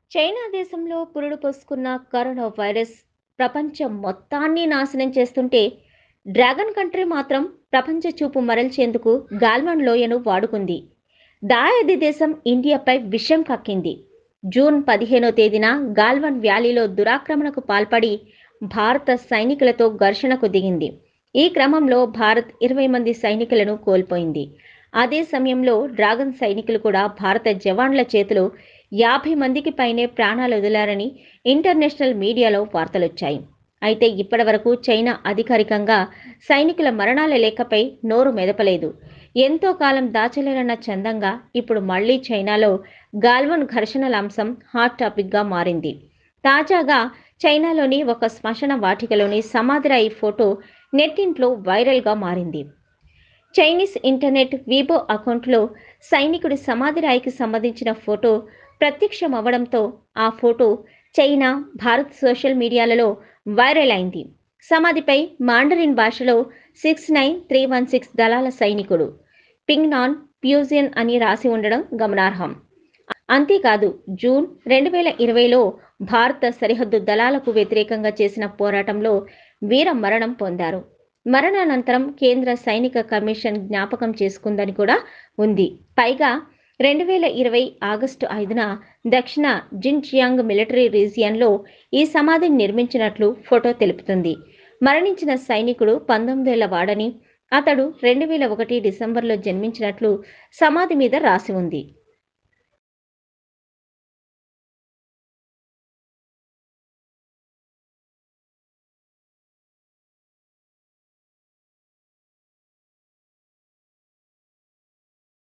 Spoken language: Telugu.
చైనా దేశంలో పురుడు పోసుకున్న కరోనా వైరస్ ప్రపంచం మొత్తాన్ని నాశనం చేస్తుంటే డ్రాగన్ కంట్రీ మాత్రం ప్రపంచ చూపు మరల్చేందుకు గాల్వన్ లోయను వాడుకుంది దాయాది దేశం ఇండియాపై విషం కక్కింది జూన్ పదిహేనో తేదీన గాల్వన్ వ్యాలీలో దురాక్రమణకు పాల్పడి భారత సైనికులతో ఘర్షణకు దిగింది ఈ క్రమంలో భారత్ ఇరవై మంది సైనికులను కోల్పోయింది అదే సమయంలో డ్రాగన్ సైనికులు కూడా భారత జవాన్ల చేతిలో యాభై మందికి పైనే ప్రాణాలు వదిలారని ఇంటర్నేషనల్ మీడియాలో వార్తలొచ్చాయి అయితే ఇప్పటివరకు చైనా అధికారికంగా సైనికుల మరణాల లేఖపై నోరు మెదపలేదు ఎంతో కాలం దాచలేరన్న చందంగా ఇప్పుడు మళ్లీ చైనాలో గాల్వన్ ఘర్షణల అంశం హాట్ టాపిక్గా మారింది తాజాగా చైనాలోని ఒక శ్మశాన వాటికలోని సమాధిరాయి ఫోటో నెట్టింట్లో వైరల్గా మారింది చైనీస్ ఇంటర్నెట్ వీబో అకౌంట్లో సైనికుడి సమాధిరాయికి సంబంధించిన ఫోటో ప్రత్యక్షమవ్వడంతో ఆ ఫోటో చైనా భారత్ సోషల్ మీడియాలలో వైరల్ అయింది సమాధిపై మాండరిన్ భాషలో six nine three one six దళాల సైనికుడు పింగ్ నాన్ ప్యూజియన్ అని రాసి ఉండడం గమనార్హం అంతేకాదు జూన్ రెండు వేల ఇరవైలో భారత సరిహద్దు దళాలకు వ్యతిరేకంగా చేసిన పోరాటంలో వీర మరణం పొందారు మరణానంతరం కేంద్ర సైనిక కమిషన్ జ్ఞాపకం చేసుకుందని కూడా ఉంది పైగా రెండు వేల ఇరవై ఆగస్టు ఐదున దక్షిణ జిన్జియాంగ్ మిలిటరీ రీజియన్లో ఈ సమాధిని నిర్మించినట్లు ఫోటో తెలుపుతుంది మరణించిన సైనికుడు పంతొమ్మిదేళ్ల వాడని అతడు రెండు వేల ఒకటి డిసెంబర్లో జన్మించినట్లు సమాధి మీద రాసి ఉంది